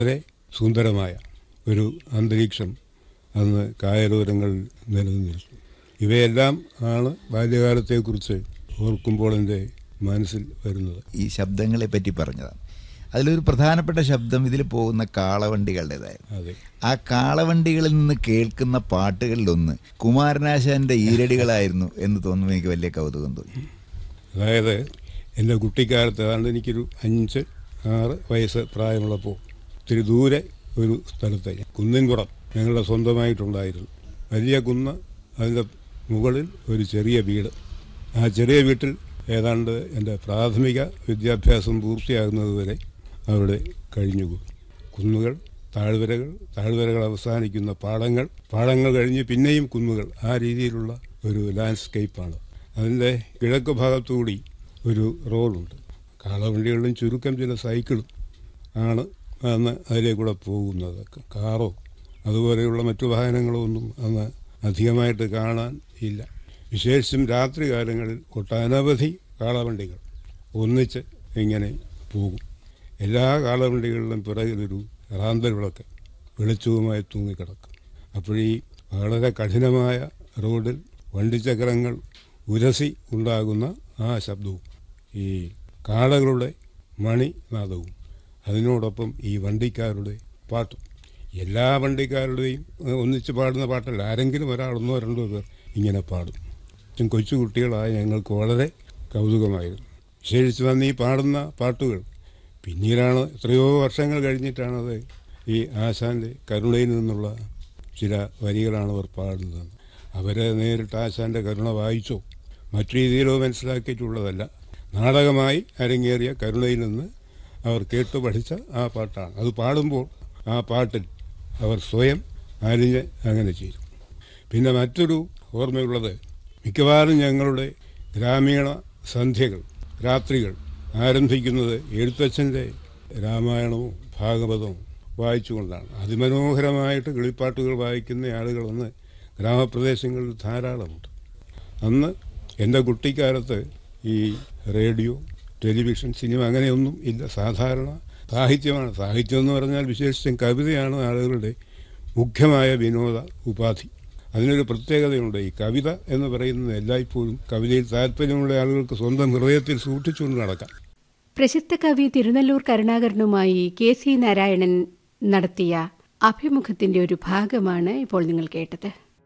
വളരെ സുന്ദരമായ ഒരു അന്തരീക്ഷം അന്ന് കായലോരങ്ങളിൽ നിലനിന്നിരുന്നു ഇവയെല്ലാം ആണ് ബാല്യകാലത്തെക്കുറിച്ച് ഓർക്കുമ്പോൾ എൻ്റെ മനസ്സിൽ വരുന്നത് ഈ ശബ്ദങ്ങളെ പറ്റി പറഞ്ഞതാണ് അതിലൊരു പ്രധാനപ്പെട്ട ശബ്ദം ഇതിൽ പോകുന്ന കാളവണ്ടികളുടേതായിരുന്നു അതെ ആ കാളവണ്ടികളിൽ നിന്ന് കേൾക്കുന്ന പാട്ടുകളിലൊന്ന് കുമാരനാശാന്റെ ഈരടികളായിരുന്നു എന്ന് തോന്നുമ്പോൾ എനിക്ക് വലിയ കൗതുകം തോന്നി അതായത് എൻ്റെ കുട്ടിക്കാലത്ത് ഏതാണ്ട് എനിക്കൊരു അഞ്ച് ആറ് വയസ്സ് പ്രായമുള്ളപ്പോൾ ഇത്തിരി ദൂരെ ഒരു സ്ഥലത്ത് കുന്നിൻപുറം ഞങ്ങളുടെ സ്വന്തമായിട്ടുണ്ടായിരുന്നു വലിയ കുന്ന് അതിൻ്റെ മുകളിൽ ഒരു ചെറിയ വീട് ആ ചെറിയ വീട്ടിൽ ഏതാണ്ട് എൻ്റെ പ്രാഥമിക വിദ്യാഭ്യാസം പൂർത്തിയാകുന്നതുവരെ അവിടെ കഴിഞ്ഞുകൂടി കുന്നുകൾ താഴ്വരകൾ താഴ്വരകൾ അവസാനിക്കുന്ന പാടങ്ങൾ പാടങ്ങൾ കഴിഞ്ഞ് പിന്നെയും കുന്നുകൾ ആ രീതിയിലുള്ള ഒരു ലാൻഡ്സ്കേപ്പാണ് അതിൻ്റെ കിഴക്ക് ഭാഗത്തുകൂടി ഒരു റോഡുണ്ട് കാളവണ്ടികളിലും ചുരുക്കം ചില സൈക്കിളും ആണ് അന്ന് അതിലേക്കൂടെ പോകുന്നത് കാറോ അതുപോലെയുള്ള മറ്റു വാഹനങ്ങളോ ഒന്നും അന്ന് അധികമായിട്ട് കാണാൻ ഇല്ല വിശേഷിച്ചും രാത്രി കാലങ്ങളിൽ ഒട്ടനവധി കാളവണ്ടികൾ ഒന്നിച്ച് ഇങ്ങനെ പോകും എല്ലാ കാളവണ്ടികളിലും പിറകിലൊരു റാന്തൽ വിളക്ക് വെളിച്ചവുമായി തൂങ്ങിക്കിടക്കും അപ്പോഴീ വളരെ കഠിനമായ റോഡിൽ വണ്ടിച്ചക്രങ്ങൾ ഉരസി ഉണ്ടാകുന്ന ആ ശബ്ദവും ഈ കാളകളുടെ മണിനാദവും അതിനോടൊപ്പം ഈ വണ്ടിക്കാരുടെ പാട്ടും എല്ലാ വണ്ടിക്കാരുടെയും ഏഹ്, ഒന്നിച്ച് പാടുന്ന പാട്ടല്ല ആരെങ്കിലും ഒരാളൊന്നോ രണ്ടോ പേർ ഇങ്ങനെ പാടും ചും കൊച്ചു കുട്ടികളായ ഞങ്ങൾക്ക് വളരെ കൗതുകമായിരുന്നു വിശേഷിച്ച് വന്ന് ഈ പാടുന്ന പാട്ടുകൾ പിന്നീടാണ് എത്രയോ വർഷങ്ങൾ കഴിഞ്ഞിട്ടാണത് ഈ ആശാന്റെ കരുണയിൽ നിന്നുള്ള ചില വരികളാണ് അവർ പാടുന്നത് അവരെ നേരിട്ട് ആശാന്റെ കരുണ വായിച്ചോ മറ്റു രീതിയിലോ മനസ്സിലാക്കിയിട്ടുള്ളതല്ല നാടകമായി അരങ്ങേറിയ കരുണയിൽ നിന്ന് അവർ കേട്ടു പഠിച്ച ആ പാട്ടാണ് അത് പാടുമ്പോൾ ആ പാട്ടിൽ അവർ സ്വയം അലിഞ്ഞ് അങ്ങനെ ചെയ്തു പിന്നെ മറ്റൊരു ഓർമ്മയുള്ളത് മിക്കവാറും ഞങ്ങളുടെ ഗ്രാമീണ സന്ധ്യകൾ രാത്രികൾ ആരംഭിക്കുന്നത് എഴുത്തച്ഛൻ്റെ രാമായണവും ഭാഗവതവും വായിച്ചുകൊണ്ടാണ് അതിമനോഹരമായിട്ട് കിളിപ്പാട്ടുകൾ വായിക്കുന്ന ആളുകളൊന്ന് ഗ്രാമപ്രദേശങ്ങളിൽ ധാരാളമുണ്ട് അന്ന് എൻ്റെ കുട്ടിക്കാലത്ത് ഈ റേഡിയോ ടെലിവിഷൻ സിനിമ അങ്ങനെയൊന്നും ഇല്ല സാധാരണ സാഹിത്യമാണ് സാഹിത്യം എന്ന് പറഞ്ഞാൽ വിശേഷിച്ചും കവിതയാണ് ആളുകളുടെ മുഖ്യമായ വിനോദ ഉപാധി അതിനൊരു പ്രത്യേകതയുണ്ട് ഈ കവിത എന്ന് പറയുന്നത് എല്ലായ്പ്പോഴും കവിതയിൽ താല്പര്യമുള്ള ആളുകൾക്ക് സ്വന്തം ഹൃദയത്തിൽ സൂക്ഷിച്ചുകൊണ്ട് നടക്കാം പ്രസിദ്ധ കവി തിരുനെല്ലൂർ കരുണാകരനുമായി കെ സി നാരായണൻ നടത്തിയ അഭിമുഖത്തിന്റെ ഒരു ഭാഗമാണ് ഇപ്പോൾ നിങ്ങൾ കേട്ടത്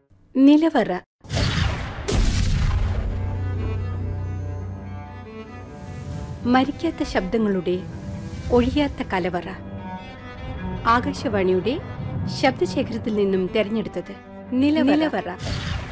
നിലവറ മരിക്കാത്ത ശബ്ദങ്ങളുടെ ഒഴിയാത്ത കലവറ ആകാശവാണിയുടെ ശബ്ദശേഖരത്തിൽ നിന്നും തെരഞ്ഞെടുത്തത് നിലവറ